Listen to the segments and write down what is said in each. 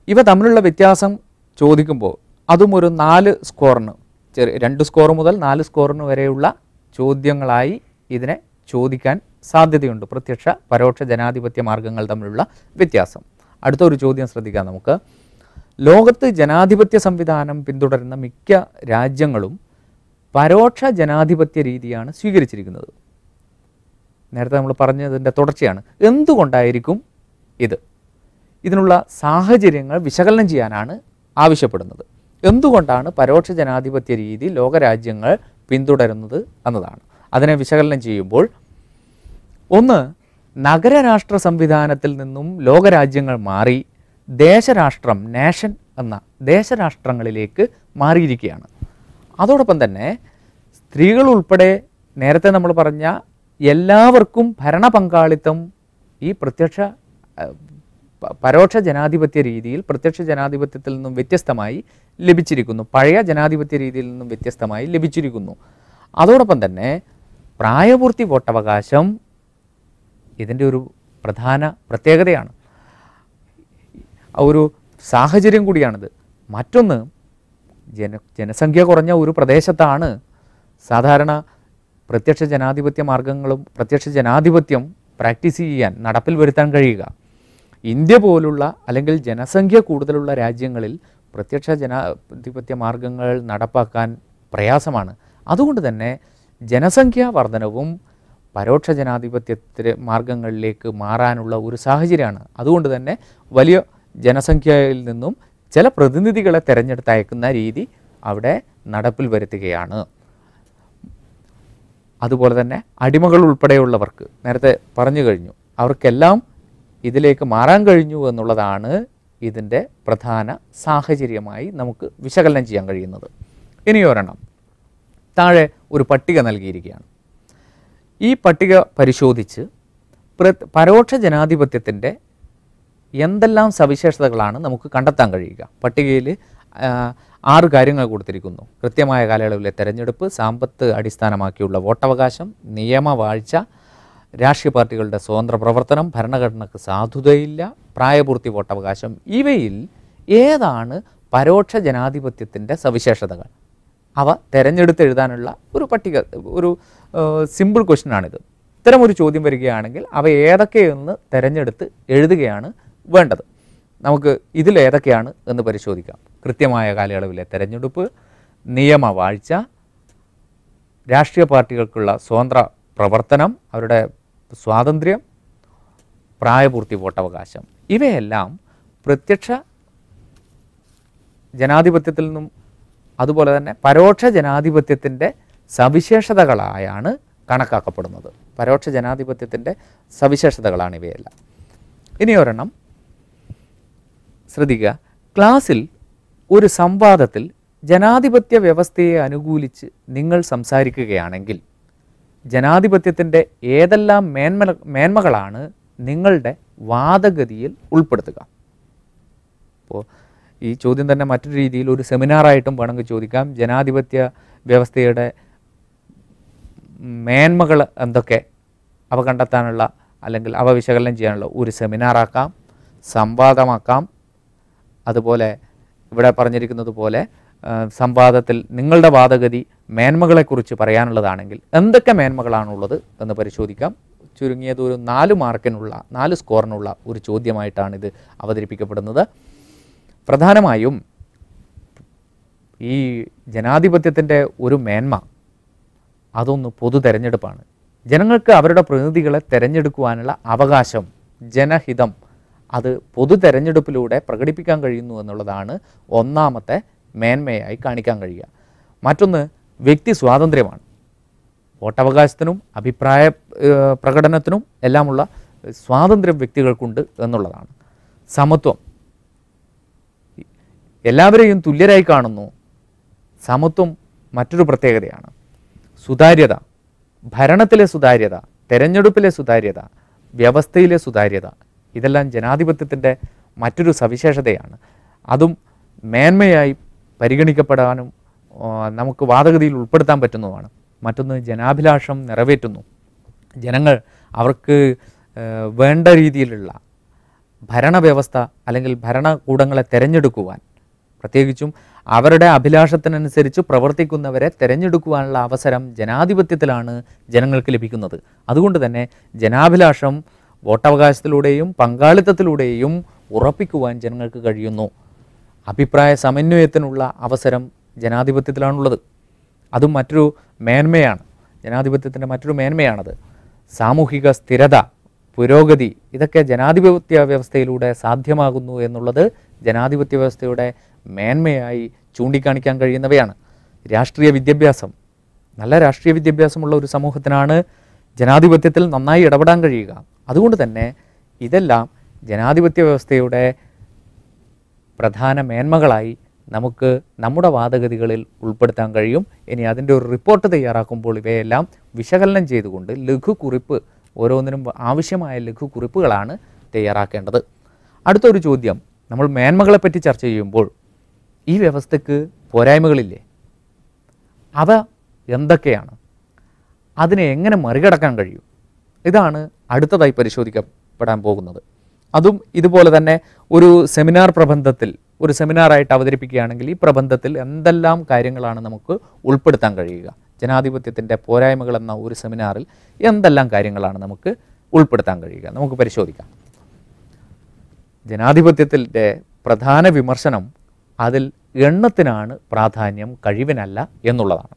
ഇവ തമ്മിലുള്ള വ്യത്യാസം ചോദിക്കുമ്പോൾ അതും ഒരു നാല് സ്കോറിന് ചെറിയ രണ്ട് സ്കോർ മുതൽ നാല് സ്കോറിന് വരെയുള്ള ചോദ്യങ്ങളായി ഇതിനെ ചോദിക്കാൻ സാധ്യതയുണ്ട് പ്രത്യക്ഷ പരോക്ഷ ജനാധിപത്യ മാർഗങ്ങൾ തമ്മിലുള്ള വ്യത്യാസം അടുത്ത ഒരു ചോദ്യം ശ്രദ്ധിക്കാം നമുക്ക് ലോകത്ത് ജനാധിപത്യ സംവിധാനം പിന്തുടരുന്ന മിക്ക രാജ്യങ്ങളും പരോക്ഷ ജനാധിപത്യ രീതിയാണ് സ്വീകരിച്ചിരിക്കുന്നത് നേരത്തെ നമ്മൾ പറഞ്ഞതിൻ്റെ തുടർച്ചയാണ് എന്തുകൊണ്ടായിരിക്കും ഇത് ഇതിനുള്ള സാഹചര്യങ്ങൾ വിശകലനം ചെയ്യാനാണ് ആവശ്യപ്പെടുന്നത് എന്തുകൊണ്ടാണ് പരോക്ഷ ജനാധിപത്യ രീതി ലോകരാജ്യങ്ങൾ പിന്തുടരുന്നത് എന്നതാണ് അതിനെ വിശകലനം ചെയ്യുമ്പോൾ ഒന്ന് നഗരരാഷ്ട്ര സംവിധാനത്തിൽ നിന്നും ലോകരാജ്യങ്ങൾ മാറി ദേശരാഷ്ട്രം നാഷൻ എന്ന ദേശരാഷ്ട്രങ്ങളിലേക്ക് മാറിയിരിക്കുകയാണ് അതോടൊപ്പം തന്നെ സ്ത്രീകൾ ഉൾപ്പെടെ നേരത്തെ നമ്മൾ പറഞ്ഞ എല്ലാവർക്കും ഭരണ പങ്കാളിത്തം ഈ പ്രത്യക്ഷ അഹ്, പ- പരോക്ഷ ജനാധിപത്യ രീതിയിൽ പ്രത്യക്ഷ ജനാധിപത്യത്തിൽ നിന്നും വ്യത്യസ്തമായി ലഭിച്ചിരിക്കുന്നു പഴയ ജനാധിപത്യ രീതിയിൽ നിന്നും വ്യത്യസ്തമായി ലഭിച്ചിരിക്കുന്നു അതോടൊപ്പം തന്നെ പ്രായപൂർത്തി വോട്ടവകാശം ഇതിൻ്റെ ഒരു പ്രധാന പ്രത്യേകതയാണ് ആ ഒരു സാഹചര്യം കൂടിയാണിത് മറ്റൊന്ന് ജന ജനസംഖ്യ കുറഞ്ഞ ഒരു പ്രദേശത്താണ് സാധാരണ പ്രത്യക്ഷ ജനാധിപത്യ മാർഗങ്ങളും പ്രത്യക്ഷ ജനാധിപത്യം പ്രാക്ടീസ് ചെയ്യാൻ നടപ്പിൽ വരുത്താൻ കഴിയുക ഇന്ത്യ പോലുള്ള അല്ലെങ്കിൽ ജനസംഖ്യ കൂടുതലുള്ള രാജ്യങ്ങളിൽ പ്രത്യക്ഷ ജനാധിപത്യ മാർഗങ്ങൾ നടപ്പാക്കാൻ പ്രയാസമാണ് അതുകൊണ്ട് തന്നെ ജനസംഖ്യാ വർധനവും പരോക്ഷ ജനാധിപത്യത്തിലെ മാർഗങ്ങളിലേക്ക് മാറാനുള്ള ഒരു സാഹചര്യമാണ് അതുകൊണ്ട് തന്നെ വലിയ ജനസംഖ്യയിൽ നിന്നും ചില പ്രതിനിധികളെ തിരഞ്ഞെടുത്ത് അയക്കുന്ന രീതി അവിടെ നടപ്പിൽ വരുത്തുകയാണ് അതുപോലെ തന്നെ അടിമകൾ ഉൾപ്പെടെയുള്ളവർക്ക് നേരത്തെ പറഞ്ഞു കഴിഞ്ഞു അവർക്കെല്ലാം ഇതിലേക്ക് മാറാൻ കഴിഞ്ഞു എന്നുള്ളതാണ് ഇതിൻ്റെ പ്രധാന സാഹചര്യമായി നമുക്ക് വിശകലനം ചെയ്യാൻ കഴിയുന്നത് ഇനി ഒരെണ്ണം താഴെ ഒരു പട്ടിക നൽകിയിരിക്കുകയാണ് ഈ പട്ടിക പരിശോധിച്ച് പ്ര- പരോക്ഷ ജനാധിപത്യത്തിൻ്റെ എന്തെല്ലാം സവിശേഷതകളാണ് നമുക്ക് കണ്ടെത്താൻ കഴിയുക പട്ടികയിൽ ആ, ആറ് കാര്യങ്ങൾ കൊടുത്തിരിക്കുന്നു കൃത്യമായ കാലയളവിലെ തെരഞ്ഞെടുപ്പ് സാമ്പത്ത് അടിസ്ഥാനമാക്കിയുള്ള വോട്ടവകാശം നിയമവാഴ്ച രാഷ്ട്രീയ പാർട്ടികളുടെ സ്വതന്ത്ര പ്രവർത്തനം ഭരണഘടനക്ക് സാധുതയില്ല പ്രായപൂർത്തി വോട്ടവകാശം ഇവയിൽ ഏതാണ് പരോക്ഷ ജനാധിപത്യത്തിൻ്റെ സവിശേഷതകൾ അവ തിരഞ്ഞെടുത്ത് എഴുതാനുള്ള ഒരു പട്ടിക ഒരു സിമ്പിൾ ക്വസ്റ്റ്യനാണിത് ഇത്തരം ഒരു ചോദ്യം വരികയാണെങ്കിൽ അവ ഏതൊക്കെയെന്ന് തിരഞ്ഞെടുത്ത് എഴുതുകയാണ് വേണ്ടത് നമുക്ക് ഇതിൽ ഏതൊക്കെയാണ് എന്ന് പരിശോധിക്കാം കൃത്യമായ കാലയളവിലെ തെരഞ്ഞെടുപ്പ് നിയമവാഴ്ച രാഷ്ട്രീയ പാർട്ടികൾക്കുള്ള സ്വതന്ത്ര പ്രവർത്തനം അവരുടെ സ്വാതന്ത്ര്യം പ്രായപൂർത്തി വോട്ടവകാശം ഇവയെല്ലാം പ്രത്യക്ഷ ജനാധിപത്യത്തിൽ നിന്നും അതുപോലെ തന്നെ പരോക്ഷ ജനാധിപത്യത്തിൻ്റെ സവിശേഷതകളായാണ് കണക്കാക്കപ്പെടുന്നത് പരോക്ഷ ജനാധിപത്യത്തിൻ്റെ സവിശേഷതകളാണ് ഇവയെല്ലാം ഇനി ഒരെണ്ണം ശ്രദ്ധിക്കുക ക്ലാസ്സിൽ ഒരു സംവാദത്തിൽ ജനാധിപത്യ വ്യവസ്ഥയെ അനുകൂലിച്ച് നിങ്ങൾ സംസാരിക്കുകയാണെങ്കിൽ ജനാധിപത്യത്തിൻ്റെ ഏതെല്ലാം മേന്മ മേന്മകളാണ് നിങ്ങളുടെ വാദഗതിയിൽ ഉൾപ്പെടുത്തുക അപ്പോൾ ഈ ചോദ്യം തന്നെ മറ്റൊരു രീതിയിൽ ഒരു സെമിനാറായിട്ടും വേണമെങ്കിൽ ചോദിക്കാം ജനാധിപത്യ വ്യവസ്ഥയുടെ മേന്മകൾ എന്തൊക്കെ അവ കണ്ടെത്താനുള്ള അല്ലെങ്കിൽ അവ വിശകലനം ചെയ്യാനുള്ള ഒരു സെമിനാറാക്കാം സംവാദമാക്കാം അതുപോലെ ഇവിടെ പറഞ്ഞിരിക്കുന്നത് പോലെ ആ, സംവാദത്തിൽ നിങ്ങളുടെ വാദഗതി മേന്മകളെക്കുറിച്ച് പറയാനുള്ളതാണെങ്കിൽ എന്തൊക്കെ മേന്മകളാണുള്ളത് എന്ന് പരിശോധിക്കാം ചുരുങ്ങിയത് ഒരു നാല് മാർക്കിനുള്ള നാല് സ്കോറിനുള്ള ഒരു ചോദ്യമായിട്ടാണ് ഇത് അവതരിപ്പിക്കപ്പെടുന്നത് പ്രധാനമായും ഈ ജനാധിപത്യത്തിൻ്റെ ഒരു മേന്മ അതൊന്ന് പൊതു തെരഞ്ഞെടുപ്പാണ് ജനങ്ങൾക്ക് അവരുടെ പ്രതിനിധികളെ തിരഞ്ഞെടുക്കുവാനുള്ള അവകാശം ജനഹിതം അത് പൊതു തെരഞ്ഞെടുപ്പിലൂടെ പ്രകടിപ്പിക്കാൻ കഴിയുന്നു എന്നുള്ളതാണ് ഒന്നാമത്തെ മേന്മയായി കാണിക്കാൻ കഴിയുക മറ്റൊന്ന് വ്യക്തി സ്വാതന്ത്ര്യമാണ് വോട്ടവകാശത്തിനും അഭിപ്രായ ഏഹ്, പ്രകടനത്തിനും എല്ലാമുള്ള സ്വാതന്ത്ര്യം വ്യക്തികൾക്കുണ്ട് എന്നുള്ളതാണ് സമത്വം എല്ലാവരെയും തുല്യരായി കാണുന്നു സമത്വം മറ്റൊരു പ്രത്യേകതയാണ് സുതാര്യത ഭരണത്തിലെ സുതാര്യത തെരഞ്ഞെടുപ്പിലെ സുതാര്യത വ്യവസ്ഥയിലെ സുതാര്യത ഇതെല്ലാം ജനാധിപത്യത്തിൻ്റെ മറ്റൊരു സവിശേഷതയാണ് അതും മേന്മയായി പരിഗണിക്കപ്പെടാനും ആ, നമുക്ക് വാദഗതിയിൽ ഉൾപ്പെടുത്താൻ പറ്റുന്നതുമാണ് മറ്റൊന്ന് ജനാഭിലാഷം നിറവേറ്റുന്നു ജനങ്ങൾ അവർക്ക് ആ, വേണ്ട രീതിയിലുള്ള ഭരണവ്യവസ്ഥ അല്ലെങ്കിൽ ഭരണകൂടങ്ങളെ തിരഞ്ഞെടുക്കുവാൻ പ്രത്യേകിച്ചും അവരുടെ അഭിലാഷത്തിനനുസരിച്ച് പ്രവർത്തിക്കുന്നവരെ തിരഞ്ഞെടുക്കുവാനുള്ള അവസരം ജനാധിപത്യത്തിലാണ് ജനങ്ങൾക്ക് ലഭിക്കുന്നത് അതുകൊണ്ട് തന്നെ ജനാഭിലാഷം വോട്ടവകാശത്തിലൂടെയും പങ്കാളിത്തത്തിലൂടെയും ഉറപ്പിക്കുവാൻ ജനങ്ങൾക്ക് കഴിയുന്നു അഭിപ്രായ സമന്വയത്തിനുള്ള അവസരം ജനാധിപത്യത്തിലാണുള്ളത് അതും മറ്റൊരു മേന്മയാണ് ജനാധിപത്യത്തിൻ്റെ മറ്റൊരു മേന്മയാണത് സാമൂഹിക സ്ഥിരത പുരോഗതി ഇതൊക്കെ ജനാധിപത്യ വ്യവസ്ഥയിലൂടെ സാധ്യമാകുന്നു എന്നുള്ളത് ജനാധിപത്യ വ്യവസ്ഥയുടെ മേന്മയായി ചൂണ്ടിക്കാണിക്കാൻ കഴിയുന്നവയാണ് രാഷ്ട്രീയ വിദ്യാഭ്യാസം നല്ല രാഷ്ട്രീയ വിദ്യാഭ്യാസമുള്ള ഒരു സമൂഹത്തിനാണ് ജനാധിപത്യത്തിൽ നന്നായി ഇടപെടാൻ കഴിയുക അതുകൊണ്ട് തന്നെ ഇതെല്ലാം ജനാധിപത്യ വ്യവസ്ഥയുടെ പ്രധാന മേന്മകളായി നമുക്ക് നമ്മുടെ വാദഗതികളിൽ ഉൾപ്പെടുത്താൻ കഴിയും ഇനി അതിൻ്റെ ഒരു റിപ്പോർട്ട് തയ്യാറാക്കുമ്പോൾ ഇവയെല്ലാം വിശകലനം ചെയ്തുകൊണ്ട് ലഘുകുറിപ്പ് ഓരോന്നിനും ആവശ്യമായ ലഘുകുറിപ്പുകളാണ് തയ്യാറാക്കേണ്ടത് അടുത്തൊരു ചോദ്യം നമ്മൾ മേന്മകളെപ്പറ്റി ചർച്ച ചെയ്യുമ്പോൾ ഈ വ്യവസ്ഥയ്ക്ക് പോരായ്മകളില്ലേ അവ എന്തൊക്കെയാണ് അതിനെ എങ്ങനെ മറികടക്കാൻ കഴിയും ഇതാണ് അടുത്തതായി പരിശോധിക്കപ്പെടാൻ പോകുന്നത് അതും ഇതുപോലെ തന്നെ ഒരു സെമിനാർ പ്രബന്ധത്തിൽ ഒരു സെമിനാറായിട്ട് അവതരിപ്പിക്കുകയാണെങ്കിൽ ഈ പ്രബന്ധത്തിൽ എന്തെല്ലാം കാര്യങ്ങളാണ് നമുക്ക് ഉൾപ്പെടുത്താൻ കഴിയുക ജനാധിപത്യത്തിൻ്റെ പോരായ്മകൾ എന്ന ഒരു സെമിനാറിൽ എന്തെല്ലാം കാര്യങ്ങളാണ് നമുക്ക് ഉൾപ്പെടുത്താൻ കഴിയുക നമുക്ക് പരിശോധിക്കാം ജനാധിപത്യത്തിൻ്റെ പ്രധാന വിമർശനം അതിൽ എണ്ണത്തിനാണ് പ്രാധാന്യം കഴിവിനല്ല എന്നുള്ളതാണ്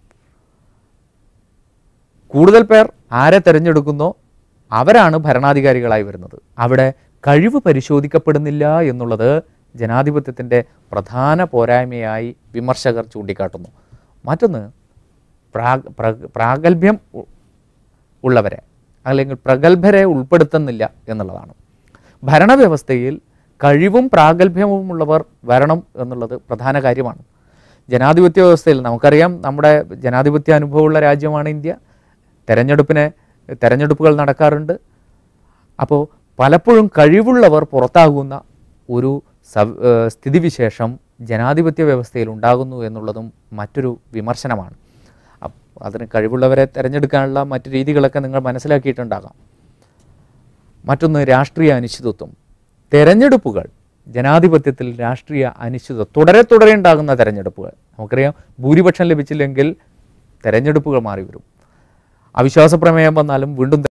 കൂടുതൽ പേർ ആരെ തിരഞ്ഞെടുക്കുന്നോ അവരാണ് ഭരണാധികാരികളായി വരുന്നത് അവിടെ കഴിവ് പരിശോധിക്കപ്പെടുന്നില്ല എന്നുള്ളത് ജനാധിപത്യത്തിൻ്റെ പ്രധാന പോരായ്മയായി വിമർശകർ ചൂണ്ടിക്കാട്ടുന്നു മറ്റൊന്ന് പ്രാ പ്ര- പ്രാഗൽഭ്യം ഉ- ഉള്ളവരെ അല്ലെങ്കിൽ പ്രഗത്ഭരെ ഉൾപ്പെടുത്തുന്നില്ല എന്നുള്ളതാണ് ഭരണവ്യവസ്ഥയിൽ കഴിവും പ്രാഗൽഭ്യവും ഉള്ളവർ വരണം എന്നുള്ളത് പ്രധാന കാര്യമാണ് ജനാധിപത്യ വ്യവസ്ഥയിൽ നമുക്കറിയാം നമ്മുടെ ജനാധിപത്യ അനുഭവമുള്ള രാജ്യമാണ് ഇന്ത്യ തെരഞ്ഞെടുപ്പിനെ തെരഞ്ഞെടുപ്പുകൾ നടക്കാറുണ്ട് അപ്പോൾ പലപ്പോഴും കഴിവുള്ളവർ പുറത്താകുന്ന ഒരു സവ് ഏഹ് സ്ഥിതിവിശേഷം ജനാധിപത്യ വ്യവസ്ഥയിൽ ഉണ്ടാകുന്നു എന്നുള്ളതും മറ്റൊരു വിമർശനമാണ് അപ്പ് അതിന് കഴിവുള്ളവരെ തിരഞ്ഞെടുക്കാനുള്ള മറ്റു രീതികളൊക്കെ നിങ്ങൾ മനസ്സിലാക്കിയിട്ടുണ്ടാകാം മറ്റൊന്ന് രാഷ്ട്രീയ അനിശ്ചിതത്വം തെരഞ്ഞെടുപ്പുകൾ ജനാധിപത്യത്തിൽ രാഷ്ട്രീയ അനിശ്ചിതത്വം തുടരെ തുടരെ ഉണ്ടാകുന്ന തെരഞ്ഞെടുപ്പുകൾ നമുക്കറിയാം ഭൂരിപക്ഷം ലഭിച്ചില്ലെങ്കിൽ തെരഞ്ഞെടുപ്പുകൾ മാറി വരും അവിശ്വാസ പ്രമേയം വന്നാലും വീണ്ടും